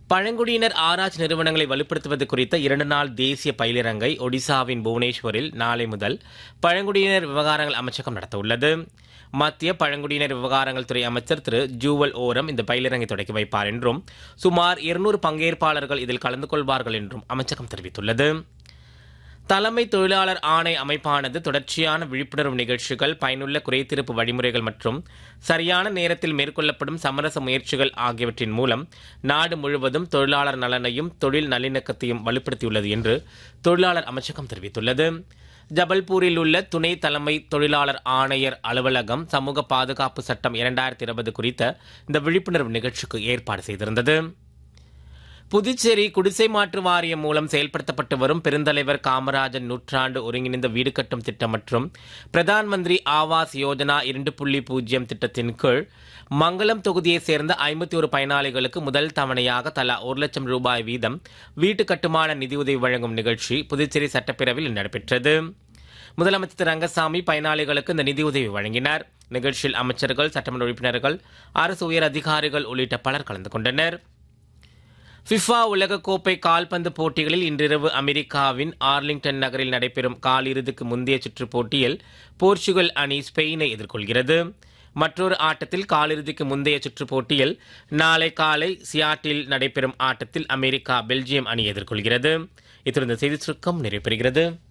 பழங்குடியினர் ஆராய்ச்சி நிறுவனங்களை வலுப்படுத்துவது குறித்த இரண்டு நாள் தேசிய பயிலிரங்கை ஒடிசாவின் புவனேஸ்வரில் நாளை முதல் பழங்குடியினர் விவகாரங்கள் அமைச்சகம் நடத்தவுள்ளது மத்திய பழங்குடியினர் விவகாரங்கள் துறை அமைச்சர் திரு ஜூவல் ஓரம் இந்த பயிலிரங்கை தொடங்கி வைப்பார் என்றும் சுமார் இருநூறு பங்கேற்பாளர்கள் இதில் கலந்து கொள்வார்கள் என்றும் அமைச்சகம் தெரிவித்துள்ளது தலைமை தொழிலாளர் ஆணை அமைப்பானது தொடர்ச்சியான விழிப்புணர்வு நிகழ்ச்சிகள் பயனுள்ள குறைதீர்ப்பு வழிமுறைகள் மற்றும் சரியான நேரத்தில் மேற்கொள்ளப்படும் சமரச முயற்சிகள் ஆகியவற்றின் மூலம் நாடு முழுவதும் தொழிலாளர் நலனையும் தொழில் நல்லிணக்கத்தையும் வலுப்படுத்தியுள்ளது என்று தொழிலாளர் அமைச்சகம் தெரிவித்துள்ளது ஜபல்பூரில் உள்ள துணை தலைமை தொழிலாளர் ஆணையர் அலுவலகம் சமூக பாதுகாப்பு சட்டம் இரண்டாயிரத்தி இருபது குறித்த இந்த விழிப்புணர்வு நிகழ்ச்சிக்கு ஏற்பாடு செய்திருந்தது புதுச்சேரி குடிசை மாற்று வாரியம் மூலம் செயல்படுத்தப்பட்டு வரும் பெருந்தலைவர் காமராஜன் நூற்றாண்டு ஒருங்கிணைந்த வீடு கட்டும் திட்டம் மற்றும் பிரதான் மந்திரி ஆவாஸ் யோஜனா இரண்டு புள்ளி பூஜ்ஜியம் திட்டத்தின் கீழ் மங்களம் தொகுதியைச் சேர்ந்த ஐம்பத்தி ஒரு பயனாளிகளுக்கு முதல் தவணையாக தலா ஒரு லட்சம் ரூபாய் வீதம் வீட்டு கட்டுமான நிதியுதவி வழங்கும் நிகழ்ச்சி புதுச்சேரி சட்டப்பேரவையில் நடைபெற்றது முதலமைச்சர் திரு ரங்கசாமி பயனாளிகளுக்கு இந்த நிதியுதவி வழங்கினார் நிகழ்ச்சியில் அமைச்சர்கள் சட்டமன்ற உறுப்பினர்கள் அரசு உயர் அதிகாரிகள் உள்ளிட்ட பலர் கலந்து கொண்டனர் ஃபிஃபா உலகக்கோப்பை கால்பந்து போட்டிகளில் இன்றிரவு அமெரிக்காவின் ஆர்லிங்டன் நகரில் நடைபெறும் காலிறுதிக்கு முந்தைய சுற்றுப் போட்டியில் போர்ச்சுகல் அணி ஸ்பெயினை எதிர்கொள்கிறது மற்றொரு ஆட்டத்தில் காலிறுதிக்கு முந்தைய சுற்றுப் போட்டியில் நாளை காலை சியாட்டில் நடைபெறும் ஆட்டத்தில் அமெரிக்கா பெல்ஜியம் அணி எதிர்கொள்கிறது இத்துடன் இந்த செய்தி சுருக்கம் நிறைவு பெறுகிறது